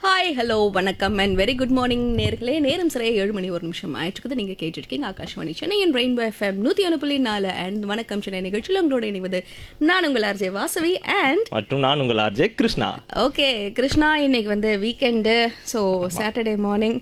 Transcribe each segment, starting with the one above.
Hi hello வணக்கம் and very good morning நேர்களே நேரம் சரியா ஏழு மணி ஒரு நிமிஷம் ஆயிட்டுருக்குது நீங்கள் கேட்டுருக்கீங்க ஆகாஷ்வாணி சென்னையின் ரெயின்போ எஃப்எம் நூற்றி ஒன்று புள்ளி நாலு அண்ட் வணக்கம் சென்னை நிகழ்ச்சியில் உங்களோட இணைவது நான் உங்கள் ஆர்ஜே வாசவி அண்ட் மற்றும் நான் உங்கள் ஆர்ஜே கிருஷ்ணா ஓகே கிருஷ்ணா இன்னைக்கு வந்து வீக்கெண்டு ஸோ சாட்டர்டே மார்னிங்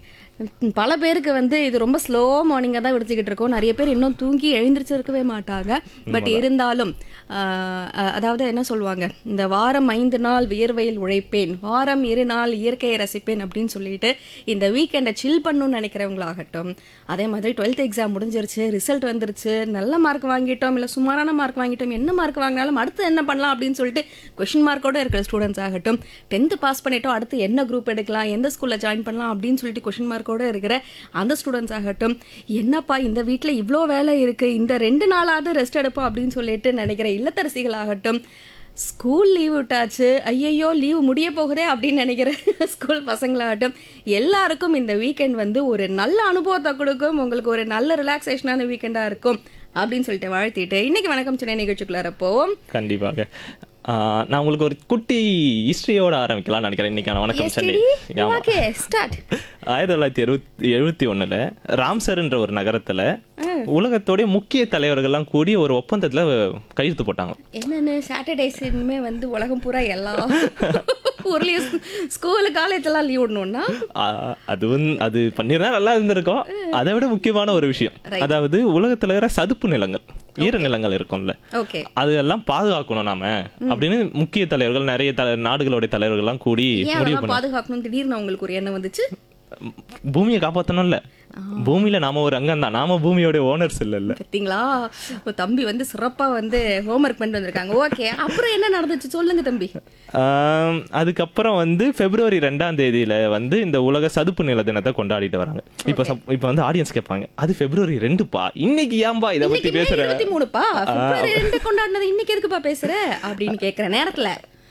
பல பேருக்கு வந்து இது ரொம்ப ஸ்லோ மார்னிங்காக தான் விடுத்துக்கிட்டு இருக்கோம் நிறைய பேர் இன்னும் தூங்கி எழுந்திரிச்சிருக்கவே மாட்டாங்க பட் இருந்தாலும் ஆஹ், அஹ், அதாவது என்ன சொல்லுவாங்க இந்த வாரம் ஐந்து நாள் வியர்வையில் உழைப்பேன் வாரம் இரு நாள் இயற்கையை ரசிப்பேன் அப்படின்னு சொல்லிட்டு இந்த வீக்கெண்டை சில் பண்ணணும்னு நினைக்கிறவங்களாகட்டும் அதே மாதிரி டுவெல்த் எக்ஸாம் முடிஞ்சிருச்சு ரிசல்ட் வந்துருச்சு நல்ல மார்க் வாங்கிட்டோம் இல்லை சுமாரான மார்க் வாங்கிட்டோம் என்ன மார்க் வாங்கினாலும் அடுத்து என்ன பண்ணலாம் அப்படின்னு சொல்லிட்டு கொஷின் மார்க்கோட இருக்கிற ஸ்டூடெண்ட்ஸ் ஆகட்டும் டென்த்து பாஸ் பண்ணிட்டோம் அடுத்து என்ன குரூப் எடுக்கலாம் எந்த ஸ்கூலில் ஜாயின் பண்ணலாம் அப்படின்னு சொல்லிட்டு கொஷின் மார்க்கோட இருக்கிற அந்த ஸ்டூடெண்ட்ஸ் ஆகட்டும் என்னப்பா இந்த வீட்டில் இவ்வளோ வேலை இருக்கு இந்த ரெண்டு நாளாவது ரெஸ்ட் எடுப்போம் அப்படின்னு சொல்லிட்டு நினைக்கிற இல்லத்தரசிகள் ஆகட்டும் ஸ்கூல் லீவ் விட்டாச்சு ஐயையோ லீவ் முடிய போகுதே அப்படின்னு நினைக்கிற ஸ்கூல் பசங்களாகட்டும் எல்லாருக்கும் இந்த வீக்கெண்ட் வந்து ஒரு நல்ல அனுபவத்தை கொடுக்கும் உங்களுக்கு ஒரு நல்ல ரிலாக்ஸேஷனான வீக்கெண்டாக இருக்கும் அப்படின்னு சொல்லிட்டு வாழ்த்திட்டு இன்னைக்கு வணக்கம் சென்னை நிகழ்ச்சிக்குள்ளார போவோம் கண்டிப்பாக ஆஹ் நான் உங்களுக்கு ஒரு குட்டி ஹிஸ்டரியோட ஆரம்பிக்கலாம் நினைக்கிறேன் இன்னைக்கான வணக்கம் சென்னை ஆமா. ஓகே ஸ்டார்ட் ஆயிரத்தி தொள்ளாயிரத்தி எழுபத்தி எழுபத்தி ஒண்ணுல ராம்சர்ன்ற ஒரு நகரத்துல உலகத்தோடைய முக்கிய தலைவர்கள்லாம் கூடி ஒரு ஒப்பந்தத்துல கையெழுத்து போட்டாங்க என்னன்னு சாட்டர்டேஸுமே வந்து உலகம் பூரா எல்லா ஊர்லயும் ஸ்கூலு காலேஜ் எல்லாம் லீவ் விடணும்னா ஆஹ் அது வந்து அது பண்ணிருந்தா நல்லா இருந்திருக்கும் அதை விட முக்கியமான ஒரு விஷயம் அதாவது உலகத்துல இருக்கிற சதுப்பு நிலங்கள் ஈர நிலங்கள் இருக்கும்ல ஓகே அதெல்லாம் பாதுகாக்கணும் நாம அப்படின்னு முக்கிய தலைவர்கள் நிறைய தல நாடுகளுடைய தலைவர்கள்லாம் கூடி ஏன் முடிவு அதெல்லாம் பாதுகாக்கணும் திடீர்னு உங்களுக்கு ஒரு எண்ணம் வந்துச்சு பூமியை காப்பாத்தணும்ல பூமியில நாம ஒரு அங்கம் தான் நாம பூமியோட ஓனர்ஸ் இல்ல பார்த்தீங்களா உங்க தம்பி வந்து சிறப்பா வந்து ஹோம்ஒர்க் பண்ணிட்டு வந்திருக்காங்க ஓகே அப்புறம் என்ன நடந்துச்சு சொல்லுங்க தம்பி அதுக்கப்புறம் வந்து பிப்ரவரி ரெண்டாம் தேதியில வந்து இந்த உலக சதுப்பு நில தினத்தை கொண்டாடிட்டு வராங்க இப்ப சப்- இப்ப வந்து ஆடியன்ஸ் கேட்பாங்க அது பிப்ரவரி ரெண்டுப்பா இன்னைக்கு ஏன்பா இதை பத்தி இன்னைக்கு மே பேசுற இருபத்தி மூணுப்பா பிப்ரவரி ரெண்டு கொண்டாடினது இன்னைக்கு எதுக்குப்பா பேசுற அப்படின்னு கேக்குற நேரத்துல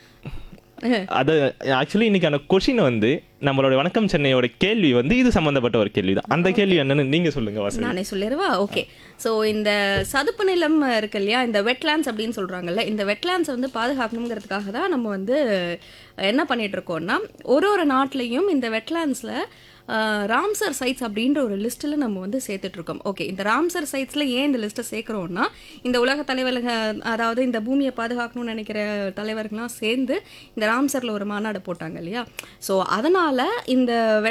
அது ஆக்சுவலி இன்னைக்கான கொஷின் வந்து நம்மளோட வணக்கம் சென்னையோட கேள்வி வந்து இது சம்பந்தப்பட்ட ஒரு கேள்வி தான் அந்த கேள்வி என்னன்னு நீங்க சொல்லுங்க வாசல் நானே சொல்லிடுவா ஓகே ஸோ இந்த சதுப்பு நிலம் இருக்கு இல்லையா இந்த வெட்லாண்ட்ஸ் அப்படின்னு சொல்றாங்கல்ல இந்த வெட்லாண்ட்ஸ் வந்து பாதுகாக்கணுங்கிறதுக்காக தான் நம்ம வந்து என்ன பண்ணிட்டு இருக்கோம்னா ஒரு ஒரு நாட்டிலையும் இந்த வெட்லாண்ட்ஸில் ராம்சர் சைட்ஸ் அப்படின்ற ஒரு லிஸ்ட்டில் நம்ம வந்து சேர்த்துட்டு இருக்கோம் ஓகே இந்த ராம்சர் சைட்ஸில் ஏன் இந்த லிஸ்ட்டை சேர்க்குறோம்னா இந்த உலக தலைவர்கள் அதாவது இந்த பூமியை பாதுகாக்கணும்னு நினைக்கிற தலைவர்கள்லாம் சேர்ந்து இந்த ராம்சரில் ஒரு மாநாடு போட்டாங்க இல்லையா ஸோ அதனால் இந்த